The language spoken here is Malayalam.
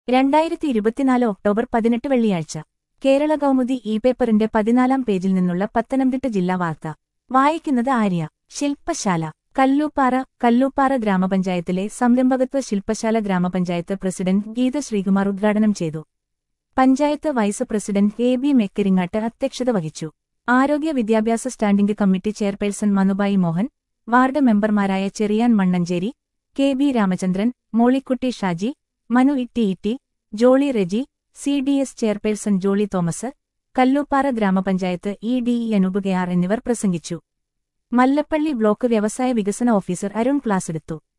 രണ്ടായിരത്തി ഇരുപത്തിനാല് ഒക്ടോബർ പതിനെട്ട് വെള്ളിയാഴ്ച കേരള കൗമുദി ഇ പേപ്പറിന്റെ പതിനാലാം പേജിൽ നിന്നുള്ള പത്തനംതിട്ട ജില്ലാ വാർത്ത വായിക്കുന്നത് ആര്യ ശില്പശാല കല്ലൂപ്പാറ കല്ലൂപ്പാറ ഗ്രാമപഞ്ചായത്തിലെ സംരംഭകത്വ ശില്പശാല ഗ്രാമപഞ്ചായത്ത് പ്രസിഡന്റ് ഗീത ശ്രീകുമാർ ഉദ്ഘാടനം ചെയ്തു panchayat vice president A B Mekkaringattu അധ്യക്ഷത വഹിച്ചു ആരോഗ്യ വിദ്യാഭ്യാസ standing committee chairperson Manubai Mohan ward മെമ്പർമാരായ Cherian Mannancherry K B Ramachandran Mollykutty Shaji Manu Itty Itty Jolly Reji C D S chairperson Jolly Thomas Kallooppara ഗ്രാമപഞ്ചായത്ത് ഇ ഡി ഇ അനുപകയാർ എന്നിവർ പ്രസംഗിച്ചു മല്ലപ്പള്ളി ബ്ലോക്ക് വ്യവസായ വികസന ഓഫീസർ അരുൺ ക്ലാസെടുത്തു